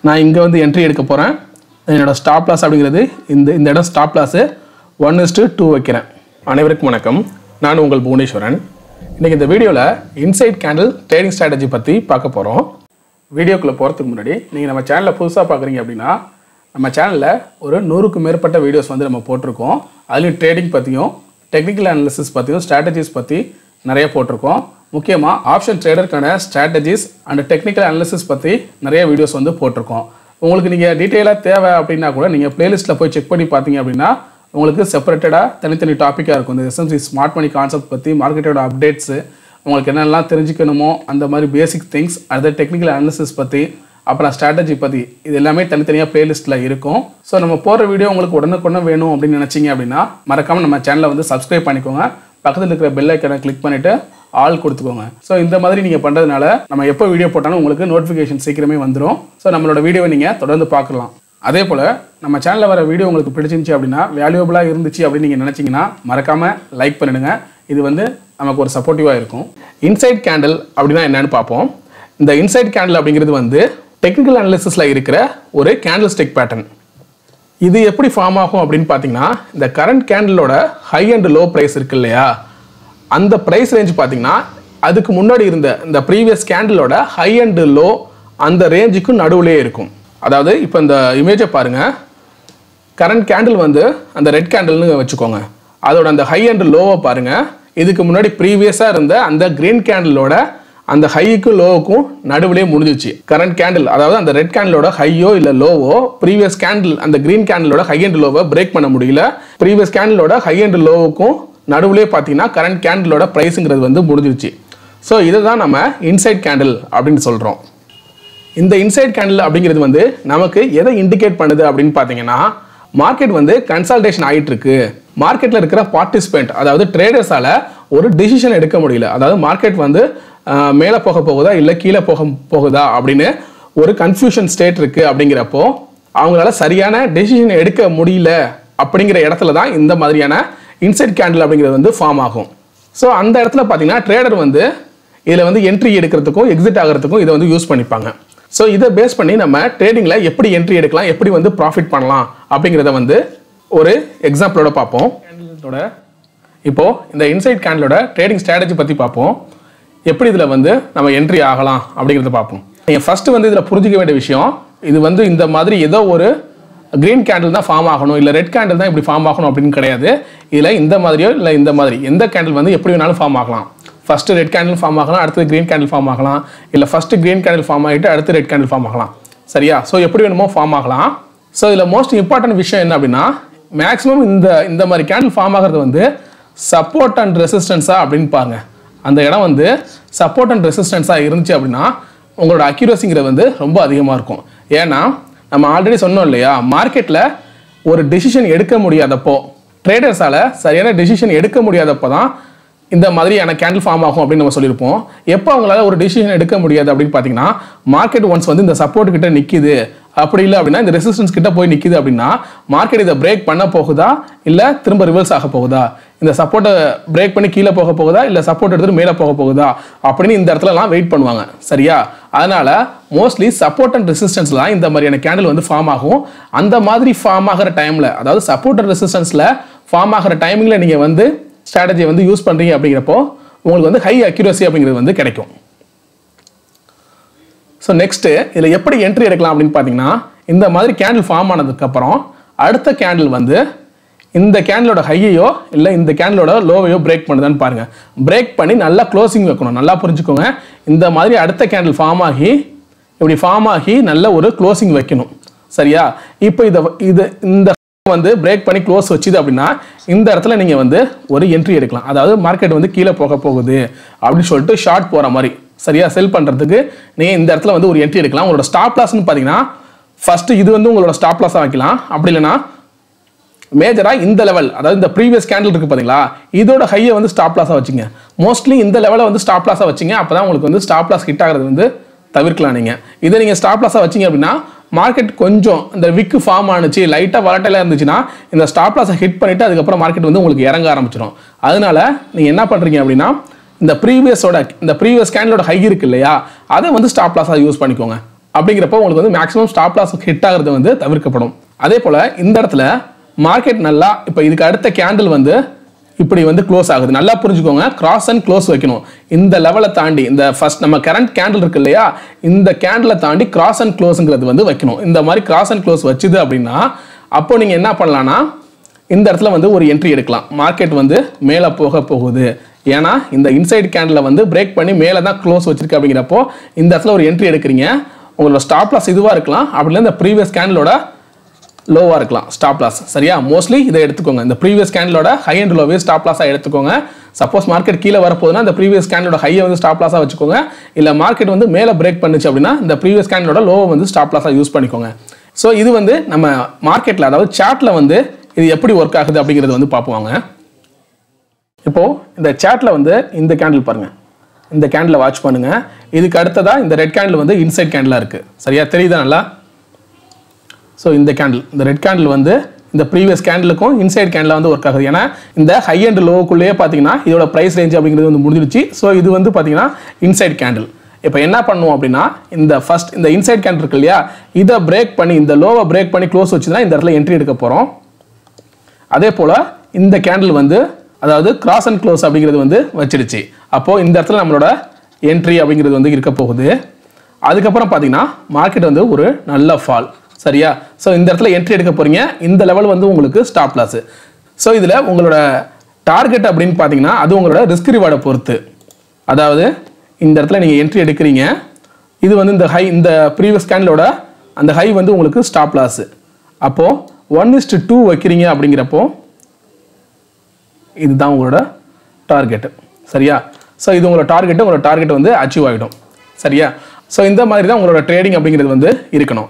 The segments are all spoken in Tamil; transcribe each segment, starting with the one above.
நான் இங்கே வந்து என்ட்ரி எடுக்க போகிறேன் என்னோட ஸ்டாப் லாஸ் அப்படிங்கிறது இந்த இந்த இடம் stop loss one is to to வைக்கிறேன் அனைவருக்கும் வணக்கம் நான் உங்கள் புவனேஸ்வரன் இன்றைக்கி இந்த வீடியோவில் இன்சைட் கேண்டில் ட்ரேடிங் ஸ்ட்ராட்டஜி பற்றி பார்க்க போகிறோம் வீடியோக்குள்ளே போகிறதுக்கு முன்னாடி நீங்கள் நம்ம சேனலை புதுசாக பார்க்குறீங்க அப்படின்னா நம்ம சேனலில் ஒரு நூறுக்கும் மேற்பட்ட வீடியோஸ் வந்து நம்ம போட்டிருக்கோம் அதுலேயும் ட்ரேடிங் பற்றியும் டெக்னிக்கல் அனாலிசிஸ் பற்றியும் ஸ்ட்ராட்டஜிஸ் பற்றி நிறைய போட்டிருக்கோம் முக்கியமாக ஆப்ஷன் ட்ரேடருக்கான ஸ்ட்ராட்டஜிஸ் அண்ட் டெக்னிக்கல் அனாலிசிஸ் பற்றி நிறைய வீடியோஸ் வந்து போட்டிருக்கோம் உங்களுக்கு நீங்கள் டீட்டெயிலாக தேவை அப்படின்னா கூட நீங்கள் பிளேலிஸ்ட்டில் போய் செக் பண்ணி பார்த்தீங்க அப்படின்னா உங்களுக்கு செப்பரேட்டடாக தனித்தனி டாப்பிக்காக இருக்கும் இந்த எஸ்எம்சி ஸ்மார்ட் மணி கான்செப்ட் பற்றி மார்க்கெட்டோட அப்டேட்ஸு உங்களுக்கு என்னெல்லாம் தெரிஞ்சுக்கணுமோ அந்த மாதிரி பேசிக் திங்ஸ் அடுத்த டெக்னிக்கல் அனாலிசிஸ் பற்றி அப்புறம் ஸ்ட்ராட்டஜி பற்றி இது எல்லாமே தனித்தனியாக பிளேலிஸ்ட்டில் இருக்கும் ஸோ நம்ம போகிற வீடியோ உங்களுக்கு உடனுக்குடனே வேணும் அப்படின்னு நினச்சிங்க அப்படின்னா மறக்காமல் நம்ம சேனலை வந்து சப்ஸ்கிரைப் பண்ணிக்கோங்க பக்கத்தில் இருக்கிற பெல் ஐக்கனை கிளிக் பண்ணிவிட்டு ஆல் கொடுத்துக்கோங்க ஸோ இந்த மாதிரி நீங்கள் பண்ணுறதுனால நம்ம எப்போ வீடியோ போட்டாலும் உங்களுக்கு நோட்டிஃபிகேஷன் சீக்கிரமே வந்துடும் ஸோ நம்மளோட வீடியோவை நீங்கள் தொடர்ந்து பார்க்கலாம் அதே போல் நம்ம சேனலில் வர வீடியோ உங்களுக்கு பிடிச்சிருந்துச்சி அப்படின்னா வேல்யூபிளாக இருந்துச்சு அப்படின்னு நீங்கள் நினச்சிங்கன்னா மறக்காமல் லைக் பண்ணிடுங்க இது வந்து நமக்கு ஒரு சப்போர்ட்டிவாக இருக்கும் இன்சைட் கேண்டில் அப்படின்னா என்னன்னு பார்ப்போம் இந்த இன்சைட் கேண்டில் அப்படிங்கிறது வந்து டெக்னிக்கல் அனாலிசிஸில் இருக்கிற ஒரு கேண்டில் ஸ்டிக் பேட்டர்ன் இது எப்படி ஃபார்ம் ஆகும் அப்படின்னு பார்த்தீங்கன்னா இந்த கரண்ட் கேண்டிலோட ஹை அண்ட் லோ ப்ரைஸ் இருக்கு இல்லையா அந்த ப்ரைஸ் ரேஞ்ச் பார்த்தீங்கன்னா அதுக்கு முன்னாடி இருந்த இந்த ப்ரீவியஸ் கேண்டிலோட ஹை அண்ட் லோ அந்த ரேஞ்சுக்கும் நடுவுலே இருக்கும் அதாவது இப்போ இந்த இமேஜை பாருங்கள் கரண்ட் கேண்டில் வந்து அந்த ரெட் கேண்டில்னு வச்சுக்கோங்க அதோட அந்த ஹை அண்ட் லோவை பாருங்கள் இதுக்கு முன்னாடி ப்ரீவியஸாக இருந்த அந்த க்ரீன் கேண்டிலோட அந்த ஹைக்கும் லோவுக்கும் நடுவுலேயே முடிஞ்சிச்சு கரண்ட் கேண்டில் அதாவது அந்த ரெட் கேண்டிலோட ஹையோ இல்லை லோவோ ப்ரீவியஸ் கேண்டில் அந்த க்ரீன் கேண்டிலோட ஹை அண்ட் லோவை பிரேக் பண்ண முடியல ப்ரீவியஸ் கேண்டிலோட ஹை அண்ட் லோவுக்கும் நடுவுலேயே பார்த்தீங்கன்னா கரண்ட் கேண்டிலோட ப்ரைஸுங்கிறது வந்து முடிஞ்சிருச்சு ஸோ இதை தான் நம்ம இன்சைட் கேண்டில் அப்படின்னு சொல்கிறோம் இந்த இன்சைட் கேண்டில் அப்படிங்கிறது வந்து நமக்கு எதை இண்டிகேட் பண்ணுது அப்படின்னு பார்த்தீங்கன்னா மார்க்கெட் வந்து கன்சல்டேஷன் ஆகிட்டு இருக்கு மார்க்கெட்டில் இருக்கிற பார்ட்டிசிபெண்ட் அதாவது ட்ரேடர்ஸால ஒரு டிசிஷன் எடுக்க முடியல அதாவது மார்க்கெட் வந்து அஹ், மேலே போக போகுதா இல்லை கீழே போக போகுதா அப்படின்னு ஒரு கன்ஃபியூஷன் ஸ்டேட் இருக்கு அப்படிங்கிறப்போ அவங்களால சரியான டெசிஷன் எடுக்க முடியல அப்படிங்கிற இடத்துல தான் இந்த மாதிரியான இன்சைட் கேண்டில் அப்படிங்கிறது வந்து ஃபார்ம் ஆகும் ஸோ அந்த இடத்துல பார்த்தீங்கன்னா ட்ரேடர் வந்து இதில் வந்து என்ட்ரி எடுக்கிறதுக்கும் எக்ஸிட் ஆகிறதுக்கும் இதை வந்து யூஸ் பண்ணிப்பாங்க ஸோ இதை பேஸ் பண்ணி நம்ம ட்ரேடிங்கில் எப்படி என்ட்ரி எடுக்கலாம் எப்படி வந்து ப்ராஃபிட் பண்ணலாம் அப்படிங்கிறத வந்து ஒரு எக்ஸாம்பிளோட பார்ப்போம் கேண்டிலோட இப்போ இந்த இன்சைட் கேண்டிலோட ட்ரேடிங் ஸ்ட்ராட்டஜி பற்றி பார்ப்போம் எப்படி இதில் வந்து நம்ம என்ட்ரி ஆகலாம் அப்படிங்கிறத பார்ப்போம் நீங்கள் ஃபஸ்ட்டு வந்து இதில் புரிஞ்சிக்க வேண்டிய விஷயம் இது வந்து இந்த மாதிரி ஏதோ ஒரு க்ரீன் கேண்டில் தான் ஃபார்ம் ஆகணும் இல்லை ரெட் கேண்டில் தான் இப்படி ஃபார்ம் ஆகணும் அப்படின்னு கிடையாது இதில் இந்த மாதிரியோ இல்லை இந்த மாதிரி எந்த கேண்டில் வந்து எப்படி வேணாலும் ஃபார்ம் ஆகலாம் ஃபஸ்ட்டு ரெட் கேண்டில் ஃபார்ம் ஆகலாம் அடுத்தது க்ரீன் கேண்டில் ஃபார்ம் ஆகலாம் இல்லை ஃபஸ்ட்டு க்ரீன் கேண்டில் ஃபார்ம் ஆகிட்டு அடுத்து ரெட் கேண்டில் ஃபார்ம் ஆகலாம் சரியா ஸோ எப்படி வேணுமோ ஃபார்ம் ஆகலாம் ஸோ இதில் மோஸ்ட் இம்பார்ட்டன்ட் விஷயம் என்ன அப்படின்னா மேக்ஸிமம் இந்த இந்த மாதிரி கேண்டில் ஃபார்ம் ஆகிறது வந்து சப்போர்ட் அண்ட் ரெசிஸ்டன்ஸா அப்படின்னு பாருங்க அந்த இடம் வந்து சப்போர்ட் அண்ட் ரெசிஸ்டன்ஸாக இருந்துச்சு அப்படின்னா உங்களோட அக்யூரஸிங்கிறது வந்து ரொம்ப அதிகமாக இருக்கும் ஏன்னா நம்ம ஆல்ரெடி சொன்னோம் இல்லையா மார்க்கெட்டில் ஒரு டெசிஷன் எடுக்க முடியாதப்போ ட்ரேடர்ஸால் சரியான டெசிஷன் எடுக்க முடியாதப்போ தான் இந்த மாதிரியான கேண்டில் ஃபார்ம் ஆகும் அப்படின்னு நம்ம சொல்லியிருப்போம் எப்போ அவங்களால ஒரு டிசிஷன் எடுக்க முடியாது அப்படின்னு பார்த்தீங்கன்னா மார்க்கெட் ஒன்ஸ் வந்து இந்த சப்போர்ட் கிட்ட நிற்கிது அப்படி இல்லை அப்படின்னா இந்த ரெசிஸ்டன்ஸ் கிட்ட போய் நிற்கிது அப்படின்னா மார்க்கெட் இதை பிரேக் பண்ண போகுதா இல்லை திரும்ப ரிவர்ஸ் ஆக போகுதா இந்த சப்போர்ட்டை பிரேக் பண்ணி கீழே போக போகுதா இல்லை சப்போர்ட் எடுத்துட்டு மேலே போக போகுதா அப்படின்னு இந்த இடத்துலலாம் வெயிட் பண்ணுவாங்க சரியா அதனால மோஸ்ட்லி சப்போர்ட் அண்ட் ரெசிஸ்டன்ஸ்லாம் இந்த மாதிரியான கேண்டில் வந்து ஃபார்ம் ஆகும் அந்த மாதிரி ஃபார்ம் ஆகிற டைமில் அதாவது சப்போர்ட் அண்ட் ரெசிஸ்டன்ஸில் ஃபார்ம் ஆகிற டைமிங்கில் நீங்கள் வந்து ஸ்ட்ராட்டஜியை வந்து யூஸ் பண்ணுறீங்க அப்படிங்கிறப்போ உங்களுக்கு வந்து ஹை அக்யூரசி அப்படிங்கிறது வந்து கிடைக்கும் ஸோ நெக்ஸ்ட்டு இதில் எப்படி என்ட்ரி எடுக்கலாம் அப்படின்னு பார்த்தீங்கன்னா இந்த மாதிரி கேண்டில் ஃபார்ம் ஆனதுக்கப்புறம் அடுத்த கேண்டில் வந்து இந்த கேண்டிலோட ஹையையோ இல்லை இந்த கேண்டிலோட லோவையோ பிரேக் பண்ணுதான்னு பாருங்கள் பிரேக் பண்ணி நல்லா க்ளோசிங் வைக்கணும் நல்லா புரிஞ்சுக்கோங்க இந்த மாதிரி அடுத்த கேண்டில் ஃபார்ம் ஆகி இப்படி ஃபார்ம் ஆகி நல்ல ஒரு க்ளோசிங் வைக்கணும் சரியா இப்போ இதை இது இந்த வந்து பிரேக் பண்ணி க்ளோஸ் வச்சுது அப்படின்னா இந்த இடத்துல நீங்கள் வந்து ஒரு என்ட்ரி எடுக்கலாம் அதாவது மார்க்கெட் வந்து கீழே போக போகுது அப்படின்னு சொல்லிட்டு ஷார்ட் போகிற மாதிரி சரியா செல் பண்ணுறதுக்கு நீங்கள் இந்த இடத்துல வந்து ஒரு என்ட்ரி எடுக்கலாம் உங்களோட ஸ்டாப் லாஸ்னு பார்த்தீங்கன்னா ஃபஸ்ட்டு இது வந்து உங்களோட ஸ்டாப் லாஸாக வைக்கலாம் அப்படி இல்லைன்னா மேஜராக இந்த லெவல் அதாவது இந்த ப்ரீவியஸ் கேண்டில் இருக்குது பார்த்தீங்களா இதோட ஹையை வந்து ஸ்டாப் லாஸாக வச்சுங்க மோஸ்ட்லி இந்த லெவலை வந்து ஸ்டாப் லாஸாக வச்சிங்க அப்போ தான் உங்களுக்கு வந்து ஸ்டாப் லாஸ் ஹிட் ஆகிறது வந்து தவிர்க்கலாம் நீங்கள் இதை நீங்கள் ஸ்டாப் லாஸாக வச்சிங்க அப்படின்னா மார்க்கெட் கொஞ்சம் இந்த விக்கு ஃபார்ம் ஆனுச்சு லைட்டாக வளட்டலாக இருந்துச்சுன்னா இந்த ஸ்டாப் லாஸை ஹிட் பண்ணிவிட்டு அதுக்கப்புறம் மார்க்கெட் வந்து உங்களுக்கு இறங்க ஆரம்பிச்சிடும் அதனால நீங்கள் என்ன பண்ணுறீங்க அப்படின்னா இந்த ப்ரீவியஸோட இந்த ப்ரீவியஸ் கேண்டலோட ஹை இருக்கு இல்லையா அதை வந்து ஸ்டாப் லாஸாக யூஸ் பண்ணிக்கோங்க அப்படிங்கிறப்போ உங்களுக்கு வந்து மேக்ஸிமம் ஸ்டாப் லாஸ் ஹிட் ஆகிறது வந்து தவிர்க்கப்படும் அதே போல் இந்த இடத்துல மார்க்கெட் நல்லா இப்போ இதுக்கு அடுத்த கேண்டில் வந்து இப்படி வந்து க்ளோஸ் ஆகுது நல்லா புரிஞ்சுக்கோங்க கிராஸ் அண்ட் க்ளோஸ் வைக்கணும் இந்த லெவலை தாண்டி இந்த ஃபர்ஸ்ட் நம்ம கரண்ட் கேண்டில் இருக்கு இல்லையா இந்த கேண்டிலை தாண்டி கிராஸ் அண்ட் க்ளோஸுங்கிறது வந்து வைக்கணும் இந்த மாதிரி கிராஸ் அண்ட் க்ளோஸ் வச்சுது அப்படின்னா அப்போ நீங்கள் என்ன பண்ணலாம்னா இந்த இடத்துல வந்து ஒரு என்ட்ரி எடுக்கலாம் மார்க்கெட் வந்து மேலே போக போகுது ஏன்னா இந்த இன்சைட் கேண்டில் வந்து பிரேக் பண்ணி மேலே தான் க்ளோஸ் வச்சிருக்கு அப்படிங்கிறப்போ இந்த இடத்துல ஒரு என்ட்ரி எடுக்கிறீங்க உங்களோட ஸ்டாப் லாஸ் இதுவாக இருக்கலாம் அப்படி இல்லை இந்த ப்ரீவியஸ் கேண்டிலோட லோவாக இருக்கலாம் ஸ்டாப் லாஸ் சரியா மோஸ்ட்லி இதை எடுத்துக்கோங்க இந்த ப்ரீவியஸ் கேண்டிலோட ஹை அண்ட் லோவே ஸ்டாப் லாஸாக எடுத்துக்கோங்க சப்போஸ் மார்க்கெட் கீழே வரப்போகுதுன்னா இந்த ப்ரீவியஸ் கேண்டிலோட ஹையை வந்து ஸ்டாப் லாஸாக வச்சுக்கோங்க இல்லை மார்க்கெட் வந்து மேலே பிரேக் பண்ணுச்சு அப்படின்னா இந்த ப்ரீவியஸ் கேண்டிலோட லோவை வந்து ஸ்டாப் லாஸாக யூஸ் பண்ணிக்கோங்க ஸோ இது வந்து நம்ம மார்க்கெட்டில் அதாவது சார்ட்டில் வந்து இது எப்படி ஒர்க் ஆகுது அப்படிங்கிறது வந்து பார்ப்போங்க இப்போ இந்த சாட்ல வந்து இந்த கேண்டில் பாருங்க இந்த கேண்டில் வாட்ச் பண்ணுங்க இதுக்கு அடுத்ததா இந்த ரெட் கேண்டில் வந்து இன்சைட் கேண்டிலா இருக்கு சரியா தெரியுதா நல்லா ஸோ இந்த கேண்டில் இந்த ரெட் கேண்டில் வந்து இந்த ப்ரீவியஸ் கேண்டிலுக்கும் இன்சைட் கேண்டில் வந்து ஒர்க் ஆகுது ஏன்னா இந்த ஹை அண்ட் லோவுக்குள்ளேயே பார்த்தீங்கன்னா இதோட ப்ரைஸ் ரேஞ்ச் அப்படிங்கிறது வந்து முடிஞ்சிருச்சு ஸோ இது வந்து பார்த்தீங்கன்னா இன்சைட் கேண்டில் இப்போ என்ன பண்ணுவோம் அப்படின்னா இந்த ஃபர்ஸ்ட் இந்த இன்சைட் கேண்டில் இருக்கு இல்லையா இதை பிரேக் பண்ணி இந்த லோவை பிரேக் பண்ணி க்ளோஸ் வச்சு தான் இந்த இடத்துல என்ட்ரி எடுக்க போகிறோம் அதே போல் இந்த கேண்டில் வந்து அதாவது கிராஸ் அண்ட் க்ளோஸ் அப்படிங்கிறது வந்து வச்சிடுச்சு அப்போது இந்த இடத்துல நம்மளோட என்ட்ரி அப்படிங்கிறது வந்து இருக்க போகுது அதுக்கப்புறம் பார்த்தீங்கன்னா மார்க்கெட் வந்து ஒரு நல்ல ஃபால் சரியா ஸோ இந்த இடத்துல என்ட்ரி எடுக்க போறீங்க இந்த லெவல் வந்து உங்களுக்கு ஸ்டாப் லாஸ் ஸோ இதில் உங்களோட டார்கெட் அப்படின்னு பார்த்தீங்கன்னா அது உங்களோட ரிஸ்க் ரிவார்டை பொறுத்து அதாவது இந்த இடத்துல நீங்கள் என்ட்ரி எடுக்கிறீங்க இது வந்து இந்த ஹை இந்த ப்ரீவியஸ் கேண்டலோட அந்த ஹை வந்து உங்களுக்கு ஸ்டாப் லாஸ் அப்போது ஒன் இஸ்டு டூ வைக்கிறீங்க அப்படிங்கிறப்போ இதுதான் உங்களோட டார்கெட் சரியா ஸோ இது உங்களோட டார்கெட் உங்களோட டார்கெட் வந்து அச்சீவ் ஆகிடும் சரியா ஸோ இந்த மாதிரி தான் உங்களோட ட்ரேடிங் அப்படிங்கிறது வந்து இருக்கணும்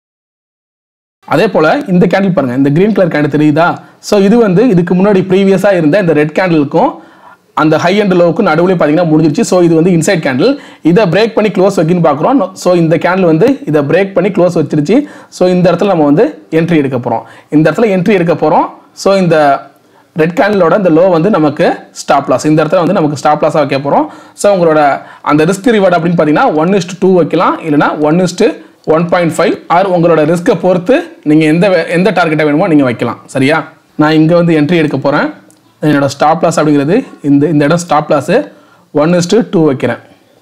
அதே போல் இந்த கேண்டில் பாருங்க இந்த கிரீன் கலர் கேண்டில் தெரியுதா ஸோ இது வந்து இதுக்கு முன்னாடி ப்ரீவியஸாக இருந்த இந்த ரெட் கேண்டிலுக்கும் அந்த ஹை அண்ட் லோவுக்கு நடுவில் பார்த்தீங்கன்னா முடிஞ்சிருச்சு ஸோ இது வந்து இன்சைட் கேண்டில் இதை பிரேக் பண்ணி க்ளோஸ் வைக்கின்னு பார்க்குறோம் ஸோ இந்த கேண்டில் வந்து இதை பிரேக் பண்ணி க்ளோஸ் வச்சிருச்சு ஸோ இந்த இடத்துல நம்ம வந்து என்ட்ரி எடுக்க போகிறோம் இந்த இடத்துல என்ட்ரி எடுக்க போகிறோம் ஸோ இந்த ரெட் கேண்டிலோட இந்த லோ வந்து நமக்கு ஸ்டாப் லாஸ் இந்த இடத்துல வந்து நமக்கு ஸ்டாப் லாஸாக வைக்க போகிறோம் ஸோ உங்களோட அந்த ரிஸ்க் ரிவார்டு அப்படின்னு பார்த்தீங்கன்னா ஒன் இஸ்ட் டூ வைக்கலாம் இல்லைனா one is to one point five or உங்களோட ரிஸ்க்கை பொறுத்து நீங்கள் எந்த வே- எந்த டார்கெட்டை வேணுமோ நீங்கள் வைக்கலாம் சரியா நான் இங்கே வந்து என்ட்ரி எடுக்க போகிறேன் என்னோட ஸ்டாப் லாஸ் அப்படிங்கிறது இந்த இந்த இடம் stop loss one is to to வைக்கிறேன்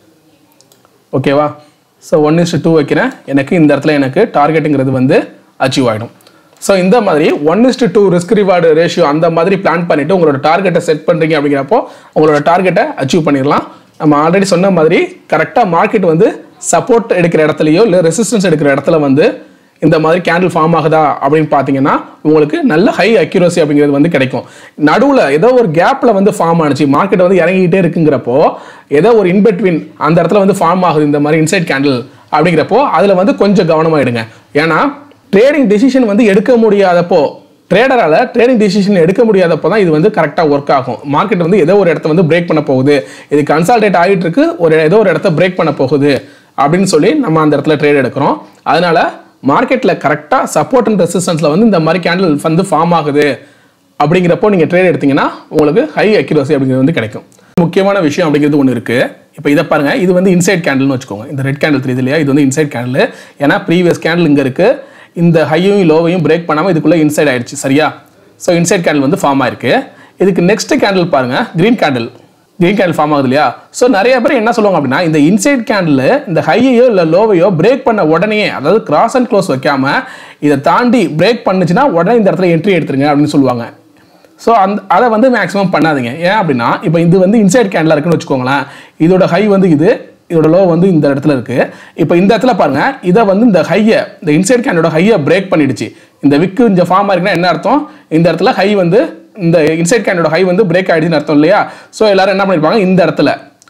ஓகேவா ஸோ ஒன் இஸ்ட்டு டூ வைக்கிறேன் எனக்கு இந்த இடத்துல எனக்கு டார்கெட்டுங்கிறது வந்து அச்சீவ் ஆகிடும் ஸோ இந்த மாதிரி one is to two risk reward ratio அந்த மாதிரி பிளான் பண்ணிவிட்டு உங்களோட டார்கெட்டை செட் பண்ணுறீங்க அப்படிங்கிறப்போ உங்களோட டார்கெட்டை அச்சீவ் பண்ணிடலாம் நம்ம ஆல்ரெடி சொன்ன மாதிரி கரெக்டாக மார்க்கெட் வந்து சப்போர்ட் எடுக்கிற இடத்துலையோ இல்லை ரெசிஸ்டன்ஸ் எடுக்கிற இடத்துல வந்து இந்த மாதிரி கேண்டில் ஃபார்ம் ஆகுதா அப்படின்னு பார்த்தீங்கன்னா உங்களுக்கு நல்ல ஹை அக்யூரசி அப்படிங்கிறது வந்து கிடைக்கும் நடுவில் ஏதோ ஒரு கேப்பில் வந்து ஃபார்ம் ஆனிச்சு மார்க்கெட் வந்து இறங்கிக்கிட்டே இருக்குங்கிறப்போ ஏதோ ஒரு இன்பிட்வீன் அந்த இடத்துல வந்து ஃபார்ம் ஆகுது இந்த மாதிரி இன்சைட் கேண்டில் அப்படிங்கிறப்போ அதில் வந்து கொஞ்சம் கவனமாக எடுங்க ஏன்னா ட்ரேடிங் டெசிஷன் வந்து எடுக்க முடியாதப்போ ட்ரேடரால ட்ரேடிங் டிசிஷன் எடுக்க முடியாதப்போ தான் இது வந்து கரெக்டாக ஒர்க் ஆகும் மார்க்கெட் வந்து ஏதோ ஒரு இடத்த வந்து பிரேக் பண்ண போகுது இது கன்சால்டேட் ஆகிட்டு இருக்கு ஒரு ஏதோ ஒரு இடத்த பிரேக் பண்ண போகுது அப்படின்னு சொல்லி நம்ம அந்த இடத்துல ட்ரேட் எடுக்கிறோம் அதனால மார்க்கெட்டில் கரெக்டாக சப்போர்ட் அண்ட் ரெசிஸ்டன்ஸில் வந்து இந்த மாதிரி கேண்டில் வந்து ஃபார்ம் ஆகுது அப்படிங்கிறப்போ நீங்கள் ட்ரேட் எடுத்தீங்கன்னா உங்களுக்கு ஹை அக்யூரசி அப்படிங்கிறது வந்து கிடைக்கும் முக்கியமான விஷயம் அப்படிங்கிறது ஒன்று இருக்கு இப்போ இதை பாருங்க இது வந்து இன்சைட் கேண்டில்னு வச்சுக்கோங்க இந்த ரெட் கேண்டில் தெரியுது இல்லையா இது வந்து இன்சைட் கேண்டில் ஏன்னா ப்ரீவியஸ் கேண்டில் இங்கே இருக்கு இந்த ஹையும் லோவையும் பிரேக் பண்ணாமல் இதுக்குள்ளே இன்சைட் ஆயிடுச்சு சரியா ஸோ இன்சைட் கேண்டில் வந்து ஃபார்ம் ஆயிருக்கு இதுக்கு நெக்ஸ்ட் கேண்டில் பாருங்க green candle green candle form ஆகுது இல்லையா ஸோ நிறைய பேர் என்ன சொல்லுவாங்க அப்படின்னா இந்த இன்சைட் கேண்டில் இந்த ஹையையோ இல்லை லோவையோ பிரேக் பண்ண உடனே அதாவது கிராஸ் அண்ட் க்ளோஸ் வைக்காம இதை தாண்டி பிரேக் பண்ணுச்சுன்னா உடனே இந்த இடத்துல என்ட்ரி எடுத்துருங்க அப்படின்னு சொல்லுவாங்க ஸோ அந்த அதை வந்து மேக்ஸிமம் பண்ணாதீங்க ஏன் அப்படின்னா இப்போ இது வந்து இன்சைட் கேண்டில் இருக்குன்னு வச்சுக்கோங்களேன் இதோட ஹை வந்து இது இதோட லோ வந்து இந்த இடத்துல இருக்கு இப்போ இந்த இடத்துல பாருங்க இதை வந்து இந்த ஹையை இந்த இன்சைட் கேண்டோட ஹையை பிரேக் பண்ணிடுச்சு இந்த விக்கு இந்த ஃபார்ம் இருக்குன்னா என்ன அர்த்தம் இந்த இடத்துல ஹை வந்து இந்த இன்சைட் கேண்டோட ஹை வந்து பிரேக் ஆயிடுச்சுன்னு அர்த்தம் இல்லையா ஸோ எல்லாரும் என்ன பண்ணிருப்பாங்க இந்த இடத்துல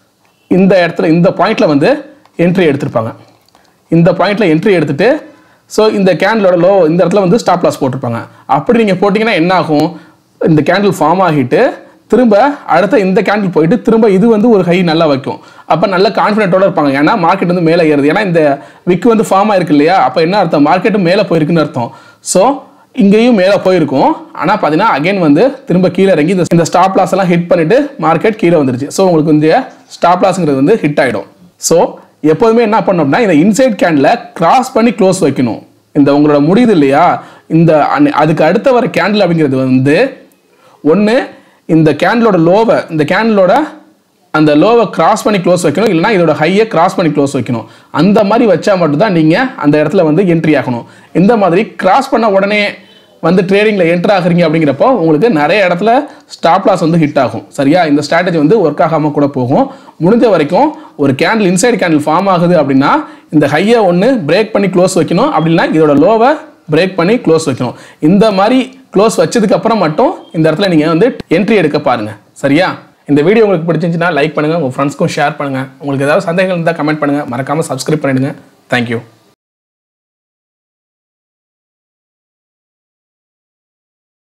இந்த இடத்துல இந்த பாயிண்ட்ல வந்து என்ட்ரி எடுத்திருப்பாங்க இந்த பாயிண்ட்ல என்ட்ரி எடுத்துட்டு ஸோ இந்த கேண்டிலோட லோ இந்த இடத்துல வந்து ஸ்டாப் லாஸ் போட்டிருப்பாங்க அப்படி நீங்கள் போட்டிங்கன்னா என்ன ஆகும் இந்த கேண்டில் ஃபார்ம் ஆகிட்டு திரும்ப அடுத்த இந்த கேண்டில் போயிட்டு திரும்ப இது வந்து ஒரு ஹை நல்லா வைக்கும் அப்போ நல்ல கான்ஃபிடென்ட்டோட இருப்பாங்க ஏன்னா மார்க்கெட் வந்து மேலே ஏறுது ஏன்னா இந்த விக் வந்து ஃபார்ம் ஆயிருக்கு இல்லையா அப்போ என்ன அர்த்தம் மார்க்கெட்டும் மேலே போயிருக்குன்னு அர்த்தம் ஸோ இங்கேயும் மேலே போயிருக்கும் ஆனால் பார்த்தீங்கன்னா அகைன் வந்து திரும்ப கீழே இறங்கி இந்த- இந்த ஸ்டாப் லாஸ் எல்லாம் ஹிட் பண்ணிட்டு மார்க்கெட் கீழே வந்துருச்சு ஸோ உங்களுக்கு இந்த ஸ்டாப் லாஸ்ங்கிறது வந்து ஹிட் ஆகிடும் ஸோ எப்போதுமே என்ன பண்ணணும் அப்படின்னா இந்த இன்சைட் கேண்டில் கிராஸ் பண்ணி க்ளோஸ் வைக்கணும் இந்த உங்களோட முடியுது இல்லையா இந்த அன்னை- அதுக்கு அடுத்த வர கேண்டில் அப்படிங்கிறது வந்து ஒன்று இந்த கேண்டிலோட லோவை இந்த கேண்டிலோட அந்த லோவை கிராஸ் பண்ணி க்ளோஸ் வைக்கணும் இல்லைனா இதோட ஹையை கிராஸ் பண்ணி க்ளோஸ் வைக்கணும் அந்த மாதிரி வச்சா மட்டும்தான் நீங்கள் அந்த இடத்துல வந்து என்ட்ரி ஆகணும் இந்த மாதிரி கிராஸ் பண்ண உடனே வந்து ட்ரேடிங்கில் என்ட்ரு ஆகுறீங்க அப்படிங்கிறப்போ உங்களுக்கு நிறைய இடத்துல ஸ்டாப் லாஸ் வந்து ஹிட் ஆகும் சரியா இந்த ஸ்ட்ராட்டஜி வந்து ஒர்க் ஆகாமல் கூட போகும் முடிஞ்ச வரைக்கும் ஒரு கேண்டில் இன்சைடு கேண்டில் ஃபார்ம் ஆகுது அப்படின்னா இந்த ஹையை ஒன்று பிரேக் பண்ணி க்ளோஸ் வைக்கணும் அப்படின்னா இதோட லோவை பிரேக் பண்ணி க்ளோஸ் வைக்கணும் இந்த மாதிரி க்ளோஸ் வச்சதுக்கு அப்புறம் மட்டும் இந்த இடத்துல நீங்கள் வந்து என்ட்ரி எடுக்க பாருங்க சரியா இந்த வீடியோ உங்களுக்கு பிடிச்சிருந்துச்சுன்னா லைக் பண்ணுங்க உங்க ஃப்ரெண்ட்ஸ்க்கும் ஷேர் பண்ணுங்க உங்களுக்கு ஏதாவது சந்தேகங்கள் இருந்தால் கமெண்ட் பண்ணுங்க மறக்காம சப்ஸ்கிரைப் பண்ணிடுங்க தேங்க்யூ